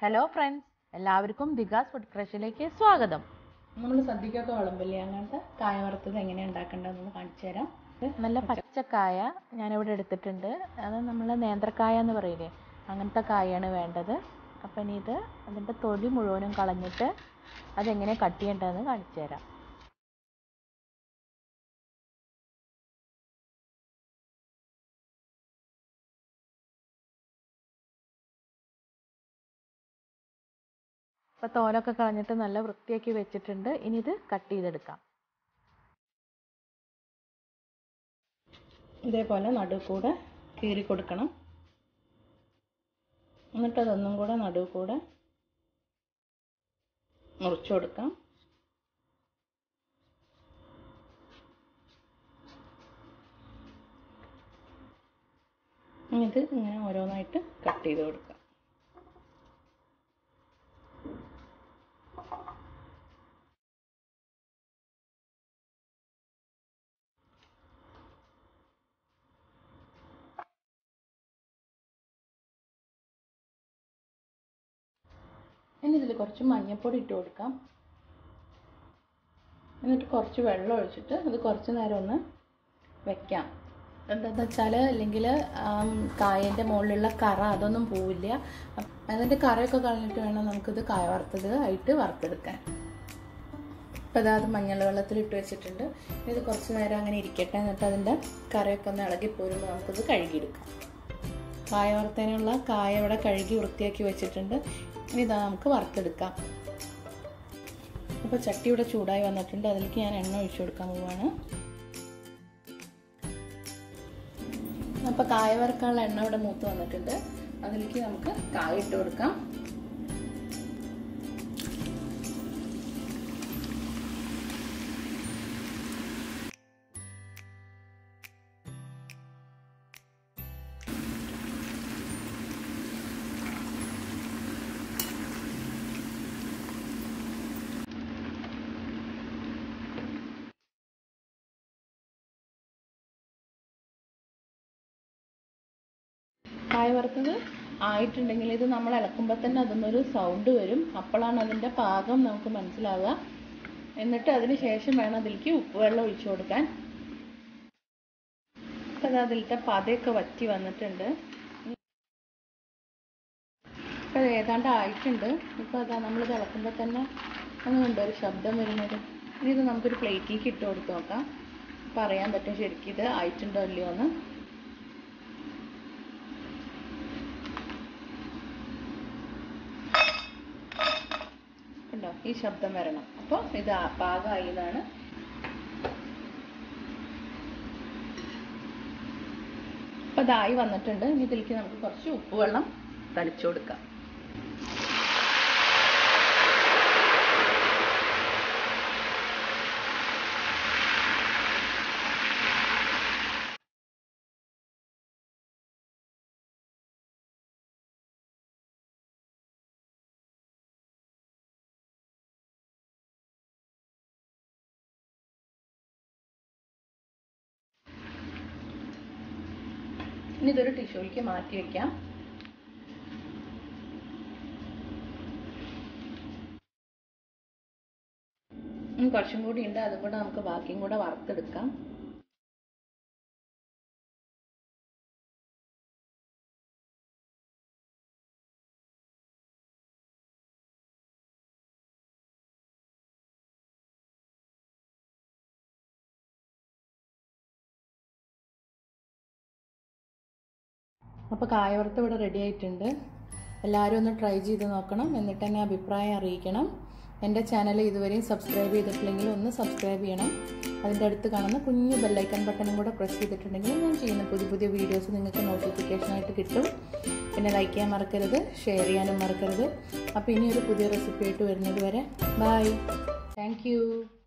hello friends എല്ലാവർക്കും ദിഗാസ് food ക്രഷിലേക്ക് സ്വാഗതം നമ്മൾ സദ്യക്കൊക്കെ വിളമ്പില്ലേ അങ്ങനത്തെ കായ വറുത്തത് എങ്ങനെയാണ് ഉണ്ടാക്കേണ്ടതെന്ന് കാണിച്ചു തരാം നല്ല പച്ചക്കായ ഞാനിവിടെ എടുത്തിട്ടുണ്ട് അത് നമ്മൾ നേന്ത്രക്കായ എന്ന് പറയില്ലേ അങ്ങനത്തെ കായാണ് വേണ്ടത് അപ്പം ഇനി ഇത് അതിൻ്റെ തൊലി മുഴുവനും കളഞ്ഞിട്ട് അതെങ്ങനെ കട്ട് ചെയ്യേണ്ടതെന്ന് കാണിച്ചു തരാം അപ്പോൾ തോലൊക്കെ കളഞ്ഞിട്ട് നല്ല വൃത്തിയാക്കി വെച്ചിട്ടുണ്ട് ഇനി ഇത് കട്ട് ചെയ്തെടുക്കാം ഇതേപോലെ നടുവ് കൂടെ കീറി കൊടുക്കണം എന്നിട്ട് അതൊന്നും കൂടെ നടുവ് കൂടെ മുറിച്ചു കൊടുക്കാം ഇനി ഇത് ഇങ്ങനെ ഓരോന്നായിട്ട് കട്ട് ചെയ്ത് കൊടുക്കാം ഇനി ഇതിൽ കുറച്ച് മഞ്ഞൾപ്പൊടി ഇട്ട് കൊടുക്കാം എന്നിട്ട് കുറച്ച് വെള്ളം ഒഴിച്ചിട്ട് അത് കുറച്ച് നേരം ഒന്ന് വെക്കാം എന്താണെന്ന് വെച്ചാൽ അല്ലെങ്കിൽ കായൻ്റെ മുകളിലുള്ള കറ അതൊന്നും പോവില്ല അതിൻ്റെ കറയൊക്കെ കളഞ്ഞിട്ട് വേണം നമുക്കിത് കായ വറുത്തത് ആയിട്ട് വറുത്തെടുക്കാൻ അപ്പോൾ അതായത് മഞ്ഞൾ വെള്ളത്തിൽ ഇട്ട് വെച്ചിട്ടുണ്ട് ഇത് കുറച്ച് നേരം അങ്ങനെ ഇരിക്കട്ടെ എന്നിട്ട് അതിൻ്റെ കറയൊക്കെ ഒന്ന് ഇളകി പോരുമ്പോൾ നമുക്കിത് കഴുകിയെടുക്കാം കായ വറുത്തതിനുള്ള കായ ഇവിടെ കഴുകി വൃത്തിയാക്കി വെച്ചിട്ടുണ്ട് ഇനി ഇതാ നമുക്ക് വറുത്തെടുക്കാം അപ്പോൾ ചട്ടി ഇവിടെ ചൂടായി വന്നിട്ടുണ്ട് അതിലേക്ക് ഞാൻ എണ്ണ ഒഴിച്ചു കൊടുക്കാൻ പോവാണ് അപ്പോൾ കായ വറുക്കാനുള്ള എണ്ണ ഇവിടെ മൂത്ത് വന്നിട്ടുണ്ട് അതിലേക്ക് നമുക്ക് കായ ഇട്ട് കൊടുക്കാം കായ വറുത്തത് ആയിട്ടുണ്ടെങ്കിൽ ഇത് നമ്മൾ ഇളക്കുമ്പോൾ തന്നെ അതിനൊരു സൗണ്ട് വരും അപ്പോഴാണ് അതിൻ്റെ പാകം നമുക്ക് മനസ്സിലാവുക എന്നിട്ട് അതിന് ശേഷം വേണം അതിലേക്ക് ഉപ്പ് വെള്ളം ഒഴിച്ചു കൊടുക്കാൻ അപ്പം അത് അതിലത്തെ പതയൊക്കെ വറ്റി വന്നിട്ടുണ്ട് ഇപ്പം അത് ഏതാണ്ട് ആയിട്ടുണ്ട് ഇപ്പോൾ അതാ നമ്മളിത് ഇളക്കുമ്പോൾ തന്നെ ഒന്നുണ്ട് ഒരു ശബ്ദം വരുന്നത് ഇനി ഇത് നമുക്കൊരു പ്ലേറ്റിലേക്ക് ഇട്ട് കൊടുത്ത് നോക്കാം അപ്പം അറിയാൻ പറ്റും ശരിക്കും ഇത് ആയിട്ടുണ്ടോ ഇല്ലയോ എന്ന് ഉണ്ടോ ഈ ശബ്ദം വരണം അപ്പോൾ ഇത് പാകമായി എന്നാണ് അപ്പോൾ ഇതായി വന്നിട്ടുണ്ട് ഇനി ഇതിലേക്ക് നമുക്ക് കുറച്ച് ഉപ്പുവെള്ളം തളിച്ചു കൊടുക്കാം ഇനി ഇതൊരു ടിഷ്യൂലേക്ക് മാറ്റി വെക്കാം ഇനി കുറച്ചും കൂടി ഉണ്ട് അതും കൂടെ നമുക്ക് ബാക്കിയും കൂടെ വറുത്തെടുക്കാം അപ്പോൾ കായ വറുത്ത് ഇവിടെ റെഡി ആയിട്ടുണ്ട് എല്ലാവരും ഒന്ന് ട്രൈ ചെയ്ത് നോക്കണം എന്നിട്ട് എന്നെ അഭിപ്രായം അറിയിക്കണം എൻ്റെ ചാനൽ ഇതുവരെയും സബ്സ്ക്രൈബ് ചെയ്തിട്ടില്ലെങ്കിൽ ഒന്ന് സബ്സ്ക്രൈബ് ചെയ്യണം അതിൻ്റെ അടുത്ത് കാണുന്ന കുഞ്ഞു ബെല്ലൈക്കൺ ബട്ടണും കൂടെ പ്രസ് ചെയ്തിട്ടുണ്ടെങ്കിൽ ഞാൻ ചെയ്യുന്ന പുതിയ പുതിയ വീഡിയോസ് നിങ്ങൾക്ക് നോട്ടിഫിക്കേഷനായിട്ട് കിട്ടും പിന്നെ ലൈക്ക് ചെയ്യാൻ മറക്കരുത് ഷെയർ ചെയ്യാനും മറക്കരുത് അപ്പോൾ ഇനി ഒരു പുതിയ റെസിപ്പി ആയിട്ട് വരുന്നത് വരെ ബൈ താങ്ക്